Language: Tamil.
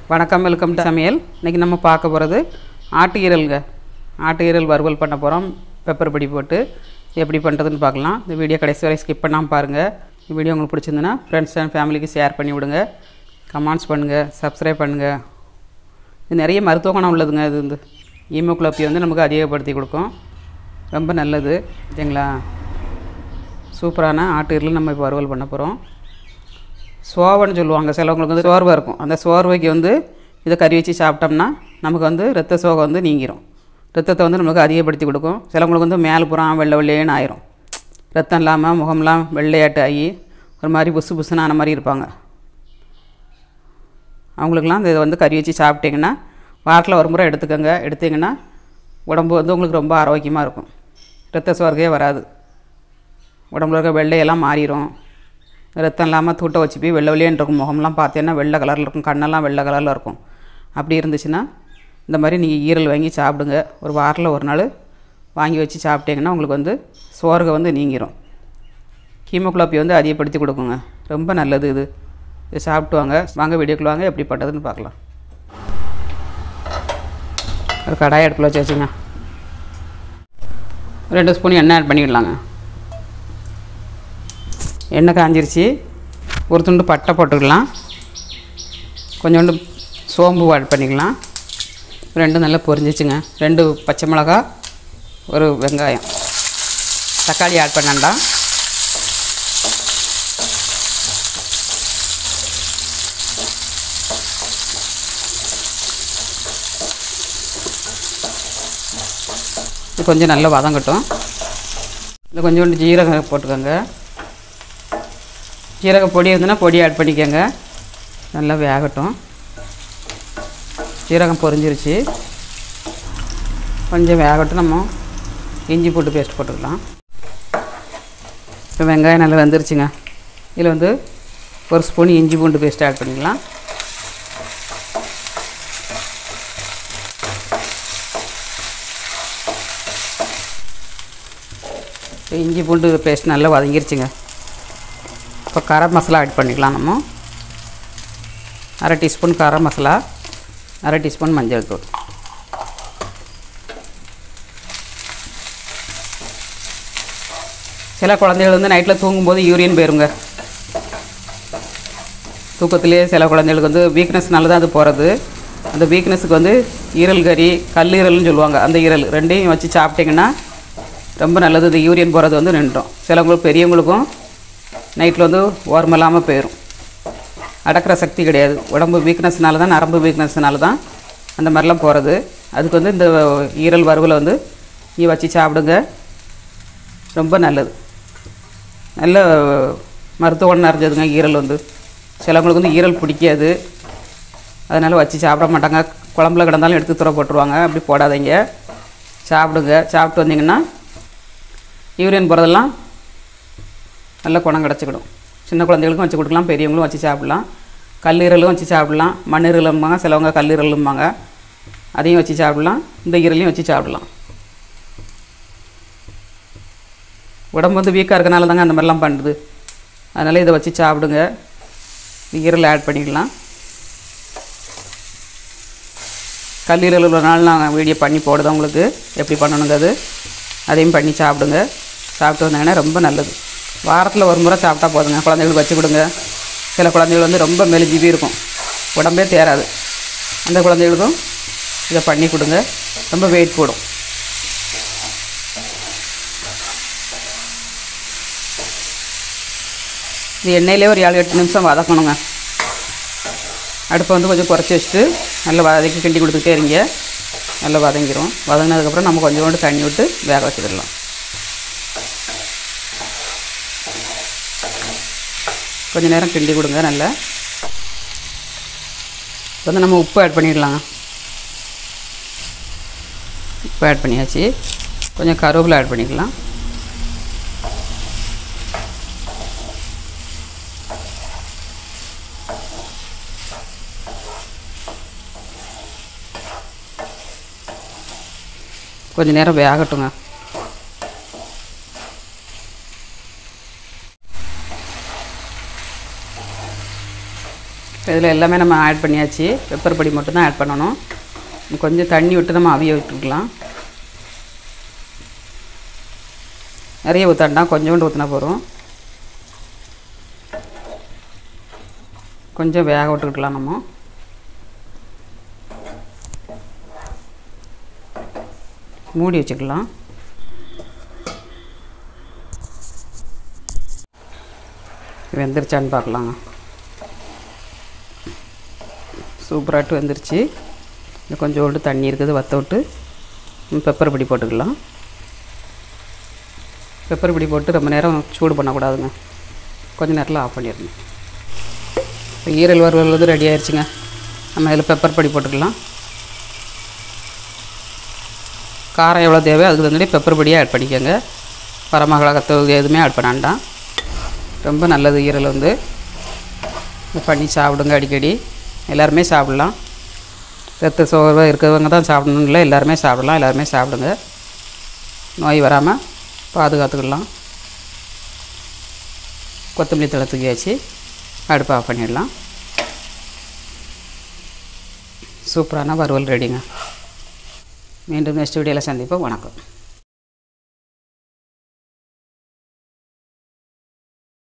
வணக்கம் வெல்கம் டு சமையல் இன்றைக்கி நம்ம பார்க்க போகிறது ஆட்டு ஈரல்ங்க ஆட்டு ஈரல் வறுவல் பண்ண போகிறோம் பெப்பர் பொடி போட்டு எப்படி பண்ணுறதுன்னு பார்க்கலாம் இந்த வீடியோ கடைசி வரை ஸ்கிப் பண்ணாமல் பாருங்கள் இந்த வீடியோ உங்களுக்கு பிடிச்சிருந்துன்னா ஃப்ரெண்ட்ஸ் அண்ட் ஃபேமிலிக்கு ஷேர் பண்ணி விடுங்க கமெண்ட்ஸ் பண்ணுங்கள் சப்ஸ்கிரைப் பண்ணுங்கள் இது நிறைய மருத்துவ குணம் உள்ளதுங்க இது வந்து ஈமோகுளோப்பி வந்து நமக்கு அதிகப்படுத்தி கொடுக்கும் ரொம்ப நல்லது சரிங்களா சூப்பரான ஆட்டு ஈரல் நம்ம இப்போ வறுவல் பண்ண போகிறோம் சோவைன்னு சொல்லுவாங்க சிலவங்களுக்கு வந்து சோர்வாக இருக்கும் அந்த சோர்வைக்கு வந்து இதை கறி வச்சு சாப்பிட்டோம்னா நமக்கு வந்து ரத்த சோகை வந்து நீங்கிரும் ரத்தத்தை வந்து நமக்கு அதிகப்படுத்தி கொடுக்கும் சிலவங்களுக்கு வந்து மேலே புறம் வெள்ளை வெள்ளையேன்னு ஆயிரும் ரத்தம் இல்லாமல் முகம்லாம் வெள்ளையாட்டு ஆகி ஒரு மாதிரி புசு புசுன்னு ஆன மாதிரி இருப்பாங்க அவங்களுக்குலாம் இதை வந்து கறி வச்சு சாப்பிட்டீங்கன்னா வாரத்தில் ஒரு முறை எடுத்துக்கோங்க எடுத்தீங்கன்னா உடம்பு வந்து உங்களுக்கு ரொம்ப ஆரோக்கியமாக இருக்கும் ரத்த சோர்வே வராது உடம்புல இருக்க வெள்ளையெல்லாம் மாறிடும் ரத்தம் இல்லாமல் தூட்ட வச்சு போய் வெள்ளை வெள்ளையன்னு இருக்கும் முகம்லாம் பார்த்தீங்கன்னா வெள்ளை கலரில் இருக்கும் கண்ணெல்லாம் வெள்ளை கலரில் இருக்கும் அப்படி இருந்துச்சுன்னா இந்த மாதிரி நீங்கள் ஈரல் வாங்கி சாப்பிடுங்க ஒரு வாரத்தில் ஒரு நாள் வாங்கி வச்சு சாப்பிட்டீங்கன்னா உங்களுக்கு வந்து சோர்கை வந்து நீங்கிரும் கீமோகுளோப்பி வந்து அதிகப்படுத்தி கொடுக்குங்க ரொம்ப நல்லது இது இது சாப்பிட்டு வாங்க வாங்க வீடியோக்குள்ள வாங்க எப்படி பண்ணுறதுன்னு பார்க்கலாம் ஒரு கடாய் அடுப்பில் வச்சு வச்சுங்க ரெண்டு ஸ்பூன் எண்ணெய் ஆட் பண்ணிடலாங்க எண்ணெய் காஞ்சிருச்சு ஒரு துண்டு பட்டை போட்டுக்கலாம் கொஞ்சோண்டு சோம்பு ஆட் பண்ணிக்கலாம் ரெண்டும் நல்லா பொரிஞ்சிச்சுங்க ரெண்டு பச்சை மிளகா ஒரு வெங்காயம் தக்காளி ஆட் பண்ணாண்டா இது கொஞ்சம் நல்லா வதங்கட்டும் இது கொஞ்சோண்டு ஜீரகம் போட்டுக்கோங்க ஜீரக பொடி இருந்ததுன்னா பொடி ஆட் பண்ணிக்கோங்க நல்லா வேகட்டும் ஜீரகம் பொரிஞ்சிருச்சு கொஞ்சம் வேகட்டும் நம்ம இஞ்சி போட்டு பேஸ்ட் போட்டுக்கலாம் இப்போ வெங்காயம் நல்லா வெந்துருச்சுங்க இதில் வந்து ஒரு ஸ்பூன் இஞ்சி பூண்டு பேஸ்ட் ஆட் பண்ணிக்கலாம் இஞ்சி பூண்டு பேஸ்ட் நல்லா வதங்கிருச்சுங்க இப்போ கரம் மசாலா ஆட் பண்ணிக்கலாம் நம்ம அரை டீஸ்பூன் கரம் மசாலா அரை டீஸ்பூன் மஞ்சள் தூள் சில குழந்தைகள் வந்து நைட்டில் தூங்கும்போது யூரியன் போயிருங்க தூக்கத்திலே சில குழந்தைகளுக்கு வந்து வீக்னஸ்னால தான் அது போகிறது அந்த வீக்னஸுக்கு வந்து ஈரல் கறி கல்லீரல்னு சொல்லுவாங்க அந்த ஈரல் ரெண்டையும் வச்சு சாப்பிட்டிங்கன்னா ரொம்ப நல்லது இந்த யூரியன் போகிறது வந்து நின்றோம் சிலவங்களுக்கு பெரியவங்களுக்கும் நைட்டில் வந்து ஓர்ம இல்லாமல் போயிடும் அடக்கிற சக்தி கிடையாது உடம்பு வீக்னஸ்னால தான் நரம்பு வீக்னஸ்னால தான் அந்த மாதிரிலாம் போகிறது அதுக்கு வந்து இந்த ஈரல் வறுவலை வந்து நீ வச்சு சாப்பிடுங்க ரொம்ப நல்லது நல்ல மருத்துவ குணம் நிறைஞ்சதுங்க ஈரல் வந்து சிலவங்களுக்கு வந்து ஈரல் பிடிக்காது அதனால் வச்சு சாப்பிட மாட்டாங்க குழம்புல கிடந்தாலும் எடுத்து துற போட்டுருவாங்க அப்படி போடாதீங்க சாப்பிடுங்க சாப்பிட்டு வந்தீங்கன்னா யூரியன் போகிறதெல்லாம் நல்ல குணம் கிடச்சிக்கிடும் சின்ன குழந்தைகளுக்கும் வச்சு கொடுக்கலாம் பெரியவங்களும் வச்சு சாப்பிட்லாம் கல்லீரலும் வச்சு சாப்பிட்லாம் மண்ணீரலும்பாங்க சிலவங்க கல்லீரலும்பாங்க அதையும் வச்சு சாப்பிட்லாம் இந்த ஈரலையும் வச்சு சாப்பிட்லாம் உடம்பு வந்து வீக்காக இருக்கனால தாங்க அந்த மாதிரிலாம் பண்ணுது அதனால் இதை வச்சு சாப்பிடுங்க ஈரல் ஆட் பண்ணிக்கலாம் கல்லீரல் ஒரு நாள் நான் வீடியோ பண்ணி போடுதேன் உங்களுக்கு எப்படி பண்ணணுங்கிறது அதையும் பண்ணி சாப்பிடுங்க சாப்பிட்டு வந்தாங்கன்னா ரொம்ப நல்லது வாரத்தில் ஒரு முறை சாப்பிட்டா போதுங்க குழந்தைகளுக்கு வச்சு கொடுங்க சில குழந்தைகள் வந்து ரொம்ப மெலிஜிபி இருக்கும் உடம்பே தேராது அந்த குழந்தைகளுக்கும் இதை பண்ணி கொடுங்க ரொம்ப வெயிட் போடும் இது எண்ணெயிலே ஒரு ஏழு எட்டு நிமிஷம் வதக்கணுங்க அடுப்பை வந்து கொஞ்சம் குறைச்சி வச்சுட்டு நல்லா வதக்கி கிண்டி கொடுத்துட்டே இருங்க நல்லா வதங்கிடும் வதங்கினதுக்கப்புறம் நம்ம கொஞ்சோண்டு தண்ணி விட்டு வேக வச்சுக்கிடலாம் கொஞ்சம் நேரம் கிண்டி கொடுங்க நல்லா இப்போ வந்து நம்ம உப்பு ஆட் பண்ணிடலாம் உப்பு ஆட் பண்ணியாச்சு கொஞ்சம் கருவேப்பிலை ஆட் பண்ணிக்கலாம் கொஞ்சம் நேரம் வேகட்டுங்க இதில் எல்லாமே நம்ம ஆட் பண்ணியாச்சு பெப்பர் பொடி மட்டும்தான் ஆட் பண்ணணும் கொஞ்சம் தண்ணி விட்டு நம்ம அவிய விட்டுக்கலாம் நிறைய ஊற்றாண்டா கொஞ்சோண்டு ஊற்றினா போதும் கொஞ்சம் வேக விட்டுக்கிட்டலாம் நம்ம மூடி வச்சுக்கலாம் வெந்துருச்சான்னு பார்க்கலாங்க சூப்பராட்டு வெந்துருச்சு இன்னும் கொஞ்சோண்டு தண்ணி இருக்குது வற்ற விட்டு பெப்பர் பொடி போட்டுக்கலாம் பெப்பர் பொடி போட்டு ரொம்ப நேரம் சூடு பண்ணக்கூடாதுங்க கொஞ்ச நேரத்தில் ஆஃப் பண்ணிடணும் இப்போ ஈரல் வறுவல் வந்து ரெடி ஆயிடுச்சுங்க நம்ம இதில் பெப்பர் பொடி போட்டுக்கலாம் காரம் எவ்வளோ தேவையோ அதுக்கு தகுந்த பெப்பர் பொடியாக ஆட் பண்ணிக்கோங்க வரமிளகாத்தூள் எதுவுமே ஆட் பண்ண வேண்டாம் ரொம்ப நல்லது ஈரல் வந்து இது பண்ணி சாப்பிடுங்க அடிக்கடி எல்லாருமே சாப்பிட்லாம் ரத்த சோர்வாக இருக்கிறவங்க தான் சாப்பிடணும் இல்லை எல்லாருமே சாப்பிடலாம் எல்லாருமே சாப்பிடுங்க நோய் வராமல் பாதுகாத்துக்கிடலாம் கொத்தமல்லி தழை தூக்கியாச்சு அடுப்பு ஆஃப் பண்ணிடலாம் சூப்பரான வறுவல் ரெடிங்க மீண்டும் நெக்ஸ்ட் வீடியோவில் சந்திப்போம் வணக்கம்